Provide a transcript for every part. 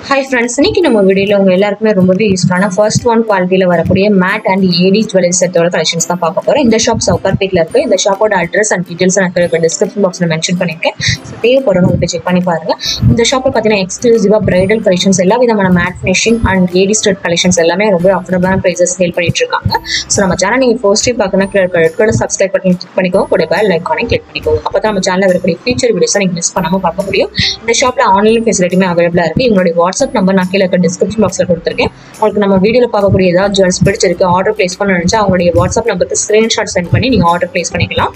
hi friends இன்னைக்கு நம்ம வீடியோவில் உங்க எல்லாருக்குமே ரொம்பவே யூஸ்ஃபுல்லான ஃபர்ஸ்ட் ஒன் குவாலிட்டியில் வரக்கூடிய மேட் அண்ட் ஏடி ஜுவல்லரி செட்டோட கலெக்ஷன்ஸ் தான் பார்க்க போகிறோம் இந்த ஷாப் சவுகார்பேட்டில் இருக்கு இந்த ஷாப்போட அட்ரஸ் அண்ட் டீட்டெயில்ஸ் நான் டிஸ்கிரிப்ஷன் பாக்ஸில் மென்ஷன் பண்ணியிருக்கேன் ஸோ தேவைப்படுறவங்க போய் செக் பண்ணி பாருங்க இந்த ஷாப்பில் பார்த்தீங்கன்னா எக்ஸ்க்ளூசிவாக பிரைடல் கலெக்ஷன்ஸ் எல்லா விதமான matte finishing and AD stud collections எல்லாமே ரொம்ப அஃபோர்டபுளான ப்ரைஸஸ் சேல் பண்ணிட்டு இருக்காங்க ஸோ நம்ம சேனல் நீங்கள் ஃபர்ஸ்ட் டைம் பார்க்கணும் ரெட் கலர் சப்ஸ்கிரைப் பண்ணி கிளிக் பண்ணிக்கோ கூட பேல் லைக் பண்ணி கிளிக் பண்ணிக்கோ அப்போ தான் நம்ம சேனலில் வரக்கூடிய ஃபியூச்சர் வீடியோஸை நீங்கள் மிஸ் பண்ணாமல் பார்க்க முடியும் இந்த ஷாப்பில் ஆன்லைன் ஃபெசிலிட்டியுமே அவைலபிளாக இருக்குது எங்களுடைய வாட்ஸ்அப் நம்பர் நான் கீழே இருக்க டிஸ்கிரிப்ஷன் பாக்ஸில் கொடுத்துருக்கேன் உங்களுக்கு நம்ம வீடியோவில் பார்க்கக்கூடிய ஏதாவது ஜுவல்ஸ் பிடிச்சிருக்கு ஆர்டர் ப்ளேஸ் பண்ண நினச்சா அவங்களுடைய வாட்ஸ்அப் நம்பருக்கு ஸ்க்ரீன்ஷாட் சென்ட் பண்ணி நீங்கள் ஆர்டர் ப்ளேஸ் பண்ணிக்கலாம்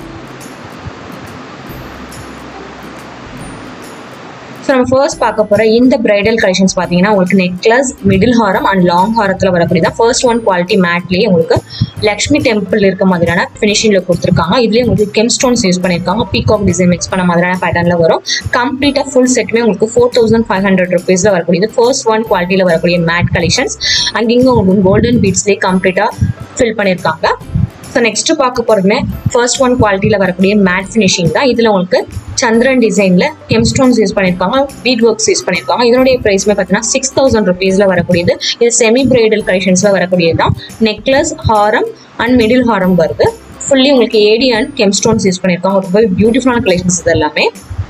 ஸோ நம்ம ஃபர்ஸ்ட் பார்க்க போகிற இந்த பிரைடல் கலெக்ஷன்ஸ் பார்த்தீங்கன்னா உங்களுக்கு நெக்லஸ் மிடில் ஹாரம் அண்ட் லாங் ஹாரத்தில் வரக்கூடிய தான் ஃபர்ஸ்ட் ஒன் குவாலிட்டி மேட்லேயே உங்களுக்கு லக்ஷ்மி டெம்பிள் இருக்க மாதிரியான ஃபினிஷிங்கில் கொடுத்துருக்காங்க இதுலேயே உங்களுக்கு கெம் ஸ்டோன்ஸ் யூஸ் பண்ணியிருக்காங்க பீகாக் டிசைன் மிக்ஸ் பண்ண மாதிரியான பேட்டர்னில் வரும் கம்ப்ளீட்டாக ஃபுல் செட்டுமே உங்களுக்கு ஃபோர் தௌசண்ட் ஃபைவ் ஹண்ட்ரட் ருபீஸில் வரக்கூடியது ஃபர்ஸ்ட் ஒன் குவாலிட்டியில் வரக்கூடிய மேட் கலெக்ஷன்ஸ் அண்ட் இங்கே உங்களுக்கு கோல்டன் பீட்ஸ்லேயே கம்ப்ளீட்டாக ஃபில் பண்ணியிருக்காங்க ஸோ நெக்ஸ்ட் பார்க்க போகிறதுமே ஃபர்ஸ்ட் ஒன் குவாலிட்டியில் வரக்கூடிய மேட் ஃபினிஷிங் தான் இதில் உங்களுக்கு சந்திரன் டிசைனில் கெம்ஸ்டோன்ஸ் யூஸ் பண்ணியிருக்காங்க பீட் ஒர்க்ஸ் யூஸ் பண்ணியிருக்காங்க இதனுடைய ப்ரைஸ்மே பார்த்தீங்கன்னா சிக்ஸ் தௌசண்ட் ருபீஸில் வரக்கூடியது இது செமி பிரைடல் கலெக்ஷன்ஸில் வரக்கூடியது தான் நெக்லஸ் ஹாரம் அண்ட் மிடில் ஹாரம் வருது ஃபுல்லி உங்களுக்கு ஏடி அண்ட் கெம்ஸ்டோன்ஸ் யூஸ் பண்ணியிருக்காங்க ரொம்ப பியூட்டிஃபுல்லான கலெக்ஷன்ஸ் இது எல்லாமே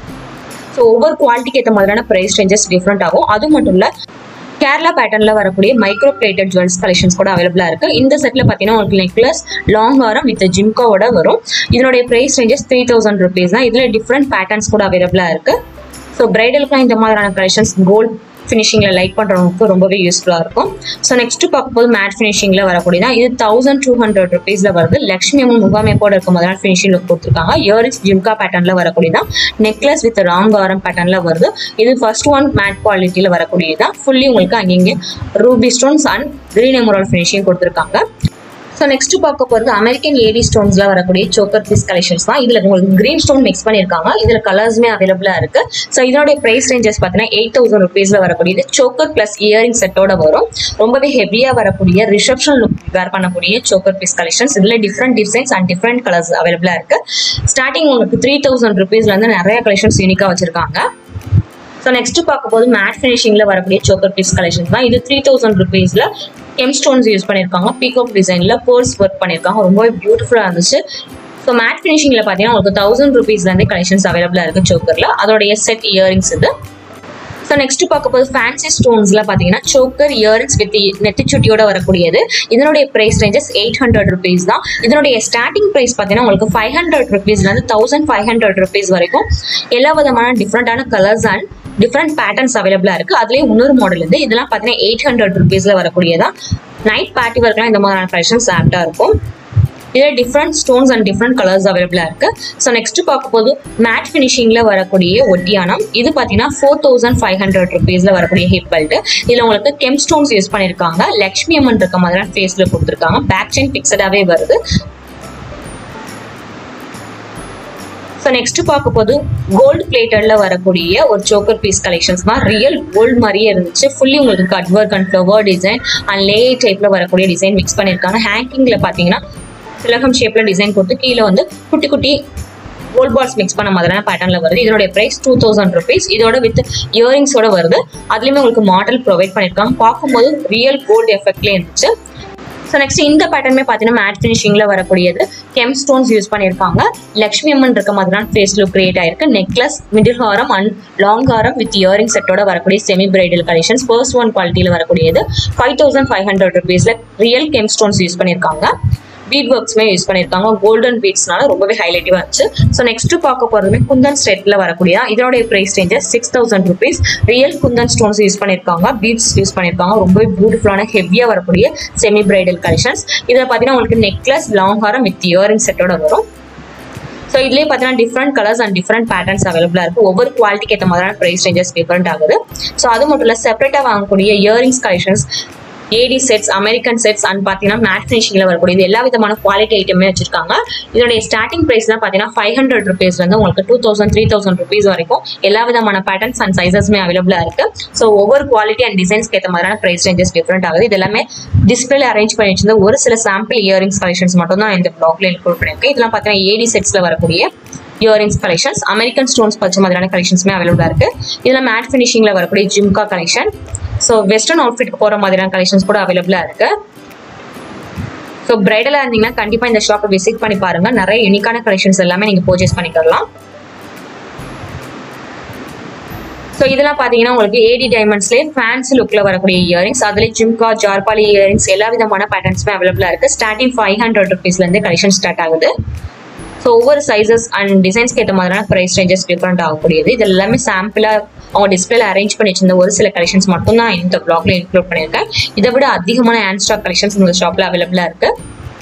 ஸோ ஒவ்வொரு குவாலிட்டிக்கு ஏற்ற மாதிரியான ப்ரைஸ் ரேஞ்சஸ் டிஃப்ரெண்ட் ஆகும் அது மட்டும் இல்லை கேரளா பேட்டர்ல வரக்கூடிய மைக்ரோ பிளேட்டட் ஜுவல்ஸ் கலெக்ஷன்ஸ் கூட அவைலபிளா இருக்கு இந்த செட்ல பாத்தீங்கன்னா உங்களுக்கு நெக்லஸ் லாங் ஹாரம் வித் ஜிம்காவோட வரும் இதனுடைய price ranges three thousand rupees தான் இதுல டிஃப்ரெண்ட் பேட்டர்ன்ஸ் கூட அவைலபிளா இருக்கு ஸோ பிரைடலுக்குலாம் இந்த மாதிரியான கலெக்ஷன்ஸ் கோல்ட் ஃபினிஷிங்கில் லைக் பண்ணுறவங்களுக்கு ரொம்பவே யூஸ்ஃபுல்லாக இருக்கும் ஸோ நெக்ஸ்ட் பார்க்கும்போது மேட் ஃபினிஷிங்கில் வரக்கூடியதான் இது தௌசண்ட் டூ ஹண்ட்ரட் ருபீஸில் வருது லக்ஷ்மி அம்மன் முகாமைப்போட இருக்கும் போது ஃபினிஷிங்கில் கொடுத்துருக்காங்க இயரிங்ஸ் ஜிம்கா பேட்டர்னில் வரக்கூடியதான் நெக்லஸ் வித் ராங்காரம் பேட்டர்னில் வருது இது ஃபர்ஸ்ட் ஒன் மேட் குவாலிட்டியில் வரக்கூடியதான் ஃபுல்லி உங்களுக்கு அங்கங்கே ruby stones and green emerald finishing கொடுத்துருக்காங்க ஸோ நெக்ஸ்ட் பார்க்க போகிறது அமெரிக்கன் ஏடி ஸ்டோன்ஸ்ல வரக்கூடிய சோக்கர் பீஸ் கலெக்ஷன்ஸ் தான் இதில் உங்களுக்கு கிரீன் ஸ்டோன் மிக்ஸ் பண்ணியிருக்காங்க இதில் கலர்ஸுமே அவைலபிளாக இருக்கு ஸோ இதோடைய ப்ரைஸ் ரேஞ்சஸ் பார்த்தீங்கன்னா எயிட் தௌசண்ட் ருபீஸில் வரக்கூடியது சோக்கர் ப்ளஸ் இயரிங் செட்டோட வரும் ரொம்பவே ஹெவியாக வரக்கூடிய ரிசப்ஷன் லுக் வேர் பண்ணக்கூடிய சோக்கர் பீஸ் கலெக்ஷன்ஸ் இதில் different designs and different colours அவைலபிளாக இருக்கு ஸ்டார்டிங் உங்களுக்கு த்ரீ தௌசண்ட் ருபீஸ்லேருந்து நிறைய கலெக்ஷன்ஸ் யூனிக்காக வச்சிருக்காங்க ஸோ நெக்ஸ்ட் பார்க்க போது மேட் ஃபினிஷிங்கில் வரக்கூடிய சோக்கர் பீஸ் கலெக்ஷன்ஸ் தான் இது த்ரீ தௌசண்ட் ருபீஸில் எம் ஸ்டோன்ஸ் யூஸ் பண்ணியிருக்காங்க பீகாக் டிசைனில் பேர்ஸ் ஒர்க் பண்ணியிருக்காங்க ரொம்பவே பியூட்டிஃபுல்லாக இருந்துச்சு ஸோ மேட் ஃபினிஷிங்கில் பார்த்தீங்கன்னா உங்களுக்கு தௌசண்ட் ருபீஸ்லேருந்தே கலெக்ஷன்ஸ் அவைலபிளாக இருக்குது சோக்கரில் அதோடைய செட் இயரிங்ஸ் இது ஸோ நெக்ஸ்ட் பார்க்க போது ஃபேன்சி ஸ்டோன்ஸ்ல பார்த்தீங்கன்னா சோக்கர் இயரிங்ஸ் வித் நெத்திச்சுட்டியோட வரக்கூடியது இதனுடைய price ranges eight hundred rupees தான் இதனுடைய ஸ்டார்டிங் ப்ரைஸ் பார்த்தீங்கன்னா உங்களுக்கு ஃபைவ் ஹண்ட்ரட் ருபீஸ்லேருந்து தௌசண்ட் ஃபைவ் ஹண்ட்ரட் ருபீஸ் வரைக்கும் எல்லா விதமான டிஃப்ரெண்டான கலர்ஸ் அண்ட் டிஃப்ரெண்ட் பேட்டர்ன்ஸ் அவைலபிளாக இருக்குது அதுலேயே இன்னொரு மாடல் இருந்து இதெல்லாம் பார்த்தீங்கன்னா எயிட் ஹண்ட்ரட் ருபீஸில் வரக்கூடியதான் நைட் பார்ட்டி ஒர்க்லாம் இந்த மாதிரியான கலெக்ஷன்ஸ் ஆப்டாக இருக்கும் இதில் different stones and different colours அவைலபிளாக இருக்கு ஸோ நெக்ஸ்ட் பார்க்க போது மேட் ஃபினிஷிங்கில் வரக்கூடிய ஒட்டியானம் இது பார்த்தீங்கன்னா ஃபோர் தௌசண்ட் ஃபைவ் ஹண்ட்ரட் ருபீஸில் வரக்கூடிய ஹிப் பெல்ட் இதில் உங்களுக்கு கெம் ஸ்டோன்ஸ் யூஸ் பண்ணியிருக்காங்க லக்ஷ்மி அம்மன் இருக்க மாதிரியான ஃபேஸில் கொடுத்துருக்காங்க பேக் செயின் பிக்சடாகவே வருது ஸோ நெக்ஸ்ட் பார்க்க போது கோல்டு பிளேட்டர்ல வரக்கூடிய ஒரு சோக்கர் பீஸ் கலெக்ஷன்ஸ் தான் ரியல் கோல்டு மாதிரியே இருந்துச்சு ஃபுல்லி உங்களுக்கு cut work and flower design and லே டைப்ல வரக்கூடிய டிசைன் மிக்ஸ் பண்ணியிருக்காங்க ஹேங்கிங்ல பார்த்தீங்கன்னா திலகம் ஷேப்ல டிசைன் கொடுத்து கீழே வந்து குட்டி குட்டி கோல்ட் பால்ஸ் மிக்ஸ் பண்ண மாதிரியான பேட்டர்ல வருது இதோட பிரைஸ் டூ தௌசண்ட் ருபீஸ் இதோட வித் இயரிங்ஸோட வருது அதுலயுமே உங்களுக்கு மாடல் ப்ரொவைட் பண்ணியிருக்காங்க பார்க்கும்போது ரியல் கோல்டு எஃபெக்ட்லேயே இருந்துச்சு ஸோ நெக்ஸ்ட் இந்த பேட்டர்மே பார்த்தீங்கன்னா மேட் ஃபினிஷிங்கில் வரக்கூடியது கெம் ஸ்டோன்ஸ் யூஸ் பண்ணியிருக்காங்க லக்ஷ்மி அம்மன் இருக்க மாதிரியான ஃபேஸ் லுக் கிரியேட் ஆயிருக்கு நெக்லஸ் மிடில் ஹாரம் அண்ட் லாங் ஹாரம் வித் இயரிங் செட்டோட வரக்கூடிய semi bridal collections first one குவாலிட்டியில் வரக்கூடியது ஃபைவ் தௌசண்ட் ஃபைவ் ஹண்ட்ரட் ருபீஸில் ரியல் கெம் ஸ்டோன்ஸ் யூஸ் பண்ணியிருக்காங்க பீட் ஒர்க்ஸ்மே யூஸ் பண்ணியிருக்காங்க கோல்டன் பீட்ஸ்னால ரொம்பவே ஹைலைட்டிவாக இருந்துச்சு ஸோ நெக்ஸ்ட் பார்க்க போகிறதுமே குந்தன் ஸ்டேட்டில் வரக்கூடிய இதோடைய price ranges six thousand rupees real kundan stones use பண்ணியிருக்காங்க பீட்ஸ் யூஸ் பண்ணியிருக்காங்க ரொம்பவே பியூட்டிஃபுல்லான ஹெவியாக வரக்கூடிய செமி பிரைடல் கலெக்ஷன்ஸ் இதில் பார்த்தீங்கன்னா உங்களுக்கு நெக்லஸ் லாங் ஹாரம் வித் இயரிங் செட்டோட வரும் ஸோ இதுலேயே பார்த்தீங்கன்னா different colours and different patterns அவைலபிளாக இருக்குது ஒவ்வொரு குவாலிட்டிக்கு ஏற்ற மாதிரியான ப்ரைஸ் ரேஞ்சஸ் டிஃப்ரெண்ட் ஆகுது ஸோ அது மட்டும் இல்லை செப்பரேட்டாக வாங்கக்கூடிய earrings collections AD sets American sets and பார்த்தீங்கன்னா மேட் ஃபினிஷிங்கில் வரக்கூடிய இது எல்லா விதமான குவாலிட்டி ஐட்டமே வச்சிருக்காங்க இதோடைய ஸ்டார்டிங் ப்ரைஸ்லாம் பார்த்தீங்கன்னா ஃபைவ் ஹண்ட்ரட் ருபீஸ் வந்து உங்களுக்கு two thousand three thousand rupees வரைக்கும் எல்லா விதமான பேட்டர்ன்ஸ் அண்ட் சைஸஸ்மே அவைலபிளாக இருக்கு ஸோ ஒவ்வொரு குவாலிட்டி அண்ட் டிசைன்ஸ்க்கு ஏற்ற மாதிரியான ப்ரைஸ் ரேஞ்சஸ் டிஃப்ரெண்ட் ஆகுது இது எல்லாமே டிஸ்பிளே அரேஞ்ச் பண்ணி வச்சிருந்த ஒரு சில சாம்பிள் இயரிங்ஸ் கலெக்ஷன்ஸ் மட்டும் தான் இந்த பிளாக்ல இன்க்ளூட் பண்ணியிருக்கேன் இதெல்லாம் பார்த்தீங்கன்னா ஏடி செட்ஸில் வரக்கூடிய இயரிங்ஸ் கலெக்ஷன்ஸ் அமெரிக்கன் ஸ்டோன்ஸ் பச்ச மாதிரியான கலெக்ஷன்ஸுமே அவைலபிளாக இருக்கு இதில் மேட் ஃபினிஷிங்கில் வரக்கூடிய jhumka collection so western outfit போகிற மாதிரியான கலெக்ஷன்ஸ் கூட அவைலபிளாக இருக்கு ஸோ பிரைடலாக இருந்தீங்கன்னா கண்டிப்பாக இந்த ஷாப்பை விசிட் பண்ணி பாருங்க நிறைய யூனிக்கான கலெக்ஷன்ஸ் எல்லாமே நீங்கள் பர்ச்சேஸ் பண்ணிக்கலாம் ஸோ இதெல்லாம் பார்த்தீங்கன்னா உங்களுக்கு ஏடி டைமண்ட்ஸ்லேயே ஃபேன்சி லுக்கில் வரக்கூடிய இயரிங்ஸ் அதுலேயே ஜிம்கா ஜார்பாலி இயரிங்ஸ் எல்லா விதமான பேட்டர்ன்ஸுமே அவைலபிளாக இருக்குது ஸ்டார்டிங் ஃபைவ் ஹண்ட்ரட் ருபீஸ்லேருந்து கலெக்ஷன் ஸ்டார்ட் ஆகுது ஸோ ஒவ்வொரு சைஸஸ் அண்ட் டிசைன்ஸ்க்கு ஏற்ற மாதிரியான ப்ரைஸ் ரேஞ்சஸ் டிஃப்ரெண்ட் ஆகக்கூடியது இது எல்லாமே சாம்பிளாக அவங்க டிஸ்பிளேல அரேஞ்ச் பண்ணி வச்சிருந்த ஒரு சில கலெக்ஷன்ஸ் மட்டும் தான் இந்த பிளாக்ல இன்க்ளூட் பண்ணியிருக்கேன் இதை விட அதிகமான ஹேண்ட் ஸ்டாக் கலெக்ஷன்ஸ் இந்த ஷாப்ல அவைலபிளா இருக்கு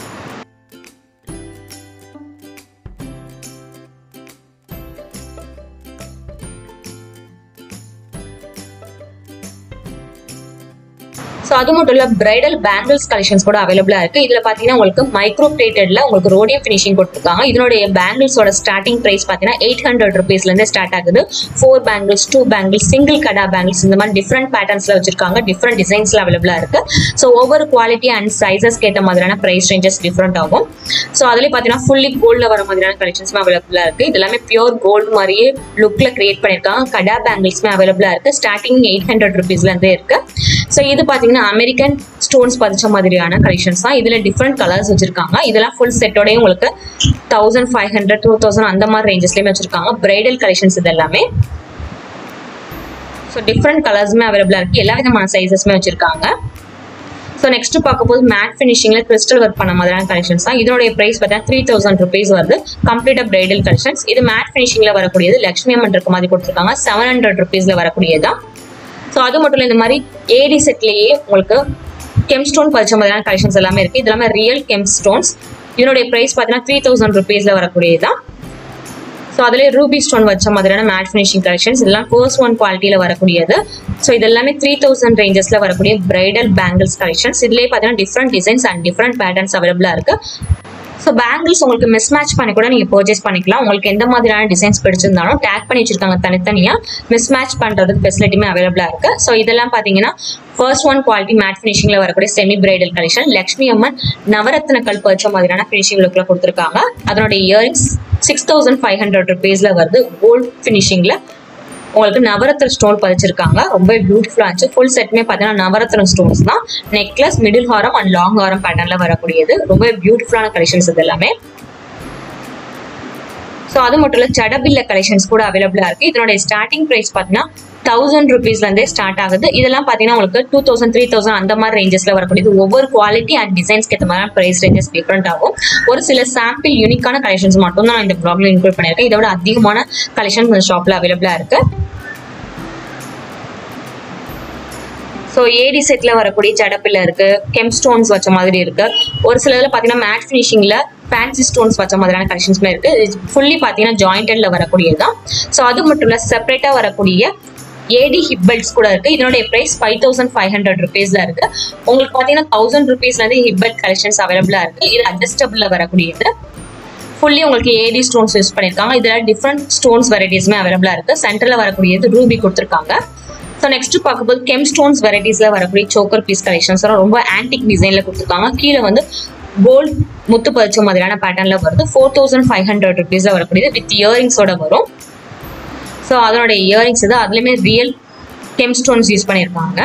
ஸோ அது மட்டும் இல்லை பிரைடல் பேங்கிள்ஸ் கலெக்ஷன்ஸ் கூட அவைலபிளாக இருக்குது இதில் பார்த்தீங்கன்னா உங்களுக்கு மைக்ரோ பிளேட்டட்ல உங்களுக்கு ரோடியம் ஃபினிஷிங் கொடுத்துருக்காங்க இதனுடைய பேங்கிள்ஸோட ஸ்டார்டிங் ப்ரைஸ் பார்த்தீங்கன்னா எயிட் ஹண்ட்ரட் ருபீஸ்லேருந்து ஸ்டார்ட் ஆகுது four bangles two bangles single kada bangles இந்த மாதிரி டிஃப்ரெண்ட் பேட்டர்ன்ஸில் வச்சிருக்காங்க டிஃப்ரெண்ட் டிசைன்ஸில் அவைலபிளாக இருக்குது ஸோ ஒவ்வொரு குவாலிட்டி அண்ட் சைஸஸ்க்கு ஏற்ற மாதிரியான ப்ரைஸ் ரேஞ்சஸ் டிஃப்ரெண்ட் ஆகும் ஸோ அதுலேயே பார்த்தீங்கன்னா ஃபுல்லி கோல்டில் வர மாதிரியான கலெக்ஷன்ஸுமே அவைலபிளாக இருக்குது இது எல்லாமே பியூர் கோல்டு மாதிரியே லுக்கில் கிரியேட் பண்ணியிருக்காங்க கடா பேங்கிள்ஸ்மே அவைலபிளாக இருக்குது ஸ்டார்டிங் எயிட் ஹண்ட்ரட் ருபீஸ்லேருந்தே இருக்குது ஸோ இது பார்த்தீங்கன்னா அமெரிக்கன் ஸ்டோன்ஸ் பதிச்ச மாதிரியான கலெக்ஷன்ஸ் தான் இதில் டிஃப்ரெண்ட் கலர்ஸ் வச்சிருக்காங்க இதெல்லாம் ஃபுல் செட்டோடய உங்களுக்கு thousand five hundred two thousand அந்த மாதிரி ரேஞ்சஸ்லேயுமே வச்சிருக்காங்க பிரைடல் கலெக்ஷன்ஸ் இது எல்லாமே ஸோ டிஃப்ரெண்ட் கலர்ஸுமே அவைலபிளாக இருக்குது எல்லா விதமான சைஸஸ்மே வச்சிருக்காங்க ஸோ நெக்ஸ்ட் பார்க்கும்போது மேட் ஃபினிஷிங்கில் கிறிஸ்டல் ஒர்க் பண்ண மாதிரியான கலெக்ஷன்ஸ் தான் இதனுடைய ப்ரைஸ் பார்த்தீங்கன்னா த்ரீ தௌசண்ட் ருபீஸ் வருது கம்ப்ளீட்டாக பிரைடல் கலெக்ஷன்ஸ் இது மேட் ஃபினிஷிங்கில் வரக்கூடியது லக்ஷ்மி அம்மன் இருக்க மாதிரி கொடுத்துருக்காங்க செவன் ஹண்ட்ரட் ருபீஸில் வரக்கூடியதான் ஸோ அது மட்டும் இல்லை இந்த மாதிரி ஏடி செட்லேயே உங்களுக்கு கெம் ஸ்டோன் பதிச்ச மாதிரியான கலெக்ஷன்ஸ் எல்லாமே இருக்குது இது எல்லாமே ரியல் கெம் ஸ்டோன்ஸ் இதனுடைய ப்ரைஸ் பார்த்தீங்கன்னா த்ரீ தௌசண்ட் ருபீஸில் வரக்கூடியதான் ஸோ அதிலே ரூபி ஸ்டோன் வச்ச மாதிரியான மேட் ஃபினிஷிங் கலெக்ஷன்ஸ் இதெல்லாம் ஃபர்ஸ்ட் ஒன் குவாலிட்டியில் வரக்கூடியது ஸோ இது எல்லாமே த்ரீ தௌசண்ட் ரேஞ்சஸில் வரக்கூடிய பிரைடல் பேங்கிள்ஸ் கலெக்ஷன்ஸ் இதுலேயே பார்த்தீங்கன்னா different designs and different patterns அவைலபிளாக இருக்குது ஸோ பேங்கிள்ஸ் உங்களுக்கு மிஸ் மேட்ச் பண்ணி கூட நீங்கள் பர்ச்சேஸ் பண்ணிக்கலாம் உங்களுக்கு எந்த மாதிரியான டிசைன்ஸ் பிடிச்சிருந்தாலும் டேக் பண்ணி வச்சிருக்காங்க தனித்தனியாக மிஸ் மேட்ச் பண்ணுறதுக்கு ஃபெசிலிட்டியுமே அவைலபிளாக இருக்குது ஸோ இதெல்லாம் பார்த்தீங்கன்னா ஃபர்ஸ்ட் ஒன் குவாலிட்டி மேட் ஃபினிஷிங்கில் வரக்கூடிய semi bridal collection Lakshmi Amman நவரத்ன கல் பறிச்ச மாதிரியான ஃபினிஷிங் லுக்கில் கொடுத்துருக்காங்க அதனுடைய earrings six thousand five hundred ருபீஸில் வருது கோல்ட் ஃபினிஷிங்கில் உங்களுக்கு நவரத்ன ஸ்டோன் பதிச்சிருக்காங்க ரொம்ப பியூட்டிஃபுல்லாக இருந்துச்சு ஃபுல் செட்டுமே பார்த்தீங்கன்னா நவரத்ன ஸ்டோன்ஸ் தான் நெக்லஸ் மிடில் ஹாரம் அண்ட் லாங் ஹாரம் பேட்டர்னில் வரக்கூடியது ரொம்ப பியூட்டிஃபுல்லான கலெக்ஷன்ஸ் இது எல்லாமே ஸோ அது மட்டும் இல்லை சடபில்ல கலெக்ஷன்ஸ் கூட அவைலபிளாக இருக்குது இதனுடைய ஸ்டார்டிங் ப்ரைஸ் பார்த்தீங்கன்னா தௌசண்ட் ருபீஸ்லேருந்தே ஸ்டார்ட் ஆகுது இதெல்லாம் பார்த்தீங்கன்னா உங்களுக்கு டூ தௌசண்ட் த்ரீ தௌசண்ட் அந்த மாதிரி ரேஞ்சஸில் வரக்கூடியது ஒவ்வொரு குவாலிட்டி அண்ட் டிசைன்ஸ்க்கு ஏற்ற மாதிரி ப்ரைஸ் ரேஞ்சஸ் டிஃப்ரெண்ட் ஆகும் ஒரு சில சாம்பிள் யூனிக்கான கலெக்ஷன்ஸ் மட்டும் தான் நான் இந்த ப்ளாக்ல இன்க்ளூட் பண்ணியிருக்கேன் இதை விட அதிகமான கலெக்ஷன்ஸ் இந்த ஷாப்பில் அவைலபிளாக இருக்குது ஸோ ஏடி செட்டில் வரக்கூடிய ஜடப்பில் இருக்கு கெம் ஸ்டோன்ஸ் வச்ச மாதிரி இருக்கு ஒரு சில இதில் பார்த்தீங்கன்னா மேட் ஃபினிஷிங்கில் ஃபேன்சி ஸ்டோன்ஸ் வச்ச மாதிரியான கலெக்ஷன்ஸ்மே இருக்கு ஃபுல்லி பார்த்தீங்கன்னா ஜாயிண்டட்ல வரக்கூடியது தான் ஸோ அது மட்டும் இல்லை செப்பரேட்டாக வரக்கூடிய ஏடி ஹிப் பெல்ட்ஸ் கூட இருக்கு இதனுடைய price five thousand five hundred ருபீஸ்ல இருக்கு உங்களுக்கு பார்த்தீங்கன்னா தௌசண்ட் ருபீஸ்லேருந்து ஹிப் பெல்ட் கலெக்ஷன்ஸ் அவைலபிளாக இருக்கு இது அட்ஜஸ்டபிளில் வரக்கூடியது ஃபுல்லி உங்களுக்கு ஏடி ஸ்டோன்ஸ் யூஸ் பண்ணியிருக்காங்க இதில் டிஃப்ரெண்ட் ஸ்டோன்ஸ் வெரைட்டிஸ்மே அவைலபிளாக இருக்கு சென்டரில் வரக்கூடியது ரூபி கொடுத்துருக்காங்க ஸோ நெக்ஸ்ட் பார்க்கும்போது கெம் ஸ்டோன்ஸ் வெரைட்டிஸில் வரக்கூடிய சோக்கர் பீஸ் கலெக்ஷன்ஸ் ரொம்ப ஆன்டிக் டிசைனில் கொடுத்துருக்காங்க கீழே வந்து கோல்ட் முத்து பதிச்ச மாதிரியான பேட்டர்னில் வருது ஃபோர் தௌசண்ட் ஃபைவ் ஹண்ட்ரட் ருபீஸில் வரக்கூடியது வித் இயரிங்ஸோட வரும் ஸோ அதனுடைய இயரிங்ஸ் இது அதுலேயுமே ரியல் கெம் ஸ்டோன்ஸ் யூஸ் பண்ணியிருக்காங்க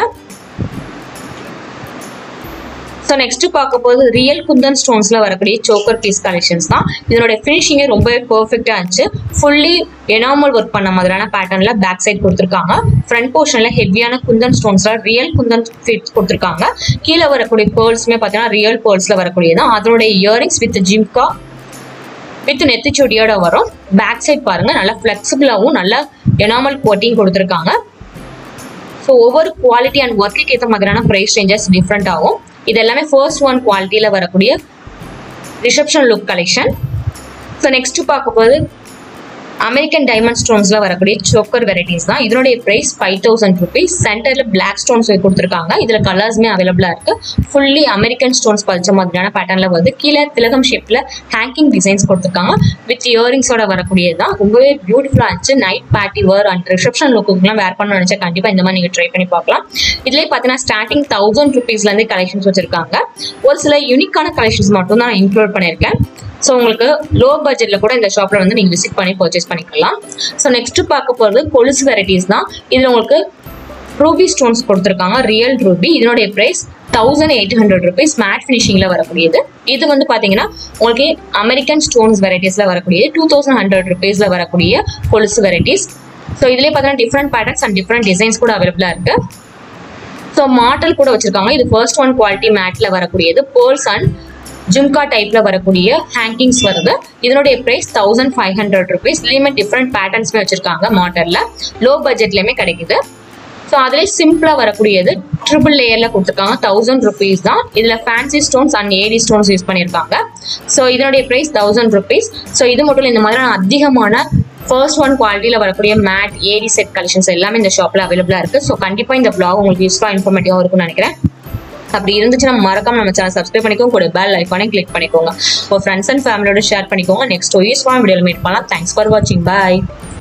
ஸோ நெக்ஸ்ட் பார்க்க போது ரியல் குந்தன் ஸ்டோன்ஸ்ல வரக்கூடிய சோக்கர் பீஸ் கலெக்ஷன்ஸ் தான் இதனுடைய ஃபினிஷிங்கே ரொம்பவே பர்ஃபெக்டாக இருந்துச்சு ஃபுல்லி எனாமல் ஒர்க் பண்ண மாதிரியான பேட்டர்ன்ல பேக் சைட் கொடுத்துருக்காங்க ஃப்ரண்ட் போர்ஷன்ல ஹெவியான குந்தன் ஸ்டோன்ஸ்ல ரியல் குந்தன் ஃபிட் கொடுத்துருக்காங்க கீழே வரக்கூடிய பேர்ல்ஸுமே பார்த்தீங்கன்னா ரியல் பேர்ல்ஸ்ல வரக்கூடியதான் அதனுடைய இயரிங்ஸ் வித் ஜிம்கா வித் நெத்திச்சொடியோட வரும் பேக் சைட் பாருங்க நல்லா ஃபிளெக்சிபிளாகவும் நல்லா எனாமல் கோட்டிங் கொடுத்துருக்காங்க ஸோ ஒவ்வொரு குவாலிட்டி அண்ட் ஒர்க்குக்கு ஏற்ற மாதிரியான ப்ரைஸ் ரேஞ்சஸ் டிஃப்ரெண்ட் ஆகும் இது எல்லாமே ஃபர்ஸ்ட் ஒன் குவாலிட்டியில் வரக்கூடிய reception look collection so next பார்க்க போது அமெரிக்கன் டைமண்ட் ஸ்டோன்ஸ்ல வரக்கூடிய சோக்கர் வெரைட்டிஸ் தான் இதனுடைய பிரைஸ் ஃபைவ் தௌசண்ட் ருபீஸ் சென்டர்ல பிளாக் ஸ்டோன்ஸ் கொடுத்துருக்காங்க இதுல கலர்ஸ்மே அவைலபிளா இருக்கு ஃபுல்லி அமெரிக்கன் ஸ்டோன்ஸ் பதிச்ச மாதிரியான பேட்டர்ன்ல வருது கீழே திலகம் ஷேப்ல ஹேங்கிங் டிசைன்ஸ் கொடுத்துருக்காங்க வித் இயரிங்ஸோட வரக்கூடியது தான் ரொம்பவே பியூட்டிஃபுல்லா இருந்துச்சு night party wear and reception லுக்குலாம் வேர் பண்ண நினைச்சா கண்டிப்பா இந்த மாதிரி நீங்க ட்ரை பண்ணி பார்க்கலாம் இதுலேயே பார்த்தீங்கன்னா ஸ்டார்டிங் தௌசண்ட் ருபீஸ்ல இருந்து கலெக்ஷன்ஸ் வச்சிருக்காங்க ஒரு சில யூனிக்கான கலெக்ஷன்ஸ் மட்டும் தான் நான் இன்க்ளூட் பண்ணியிருக்கேன் ஸோ உங்களுக்கு லோ பட்ஜெட்ல கூட இந்த ஷாப்ல வந்து நீங்க விசிட் பண்ணி பர்ச்சேஸ் பண்ணிக்கலாம் ஸோ நெக்ஸ்ட் பார்க்க போறது கொலுசு வெரைட்டிஸ் தான் இதுல உங்களுக்கு ரூபி ஸ்டோன்ஸ் கொடுத்துருக்காங்க ரியல் ரூபி இதனுடைய price thousand eight hundred rupees matte ஃபினிஷிங்ல வரக்கூடியது இது வந்து பாத்தீங்கன்னா உங்களுக்கு அமெரிக்கன் ஸ்டோன்ஸ் வெரைட்டிஸ்ல வரக்கூடியது டூ தௌசண்ட் ஹண்ட்ரட் ருபீஸ்ல வரக்கூடிய கொலுசு வெரைட்டிஸ் ஸோ இதுலேயே பார்த்தீங்கன்னா different patterns and different designs கூட அவைலபிளா இருக்கு ஸோ மாடல் கூட வச்சிருக்காங்க இது ஃபர்ஸ்ட் ஒன் குவாலிட்டி மேட்ல வரக்கூடியது பேர்ல்ஸ் அண்ட் ஜும்கா டைப்ல வரக்கூடிய ஹேங்கிங்ஸ் வருது இதனுடைய price thousand five hundred rupees இதுலேயுமே டிஃப்ரெண்ட் பேட்டர்ன்ஸ்மே வச்சிருக்காங்க மாடல்ல லோ பட்ஜெட்லயுமே கிடைக்குது ஸோ அதுலேயே சிம்பிளாக வரக்கூடியது ட்ரிபிள் லேயரில் கொடுத்துருக்காங்க தௌசண்ட் ருபீஸ் தான் இதில் fancy stones and AD stones use பண்ணியிருக்காங்க ஸோ இதனுடைய ப்ரைஸ் தௌசண்ட் ருபீஸ் ஸோ இது மட்டும் இல்லை இந்த மாதிரியான அதிகமான ஃபர்ஸ்ட் ஒன் குவாலிட்டியில் வரக்கூடிய மேட் ஏடி செட் கலெக்ஷன்ஸ் எல்லாமே இந்த ஷாப்பில் அவைலபிளாக இருக்குது ஸோ கண்டிப்பாக இந்த vlog உங்களுக்கு யூஸ்ஃபுல்லாக இன்ஃபர்மேட்டிவாக இருக்கும்னு நினைக்கிறேன் அப்படி இருந்துச்சுன்னா மறக்காம நம்ம சேனல் சப்ஸ்கிரைப் பண்ணிக்கோங்க கூட பெல் ஐக்கானே கிளிக் பண்ணிக்கோங்க உங்கள் ஃப்ரெண்ட்ஸ் அண்ட் ஃபேமிலியோட ஷேர் பண்ணிக்கோங்க நெக்ஸ்ட் யூஸ்ஃபுல்லான வீடியோவில் மீட் பண்ணலாம் தேங்க்ஸ் ஃபார் வாட்சிங் பாய்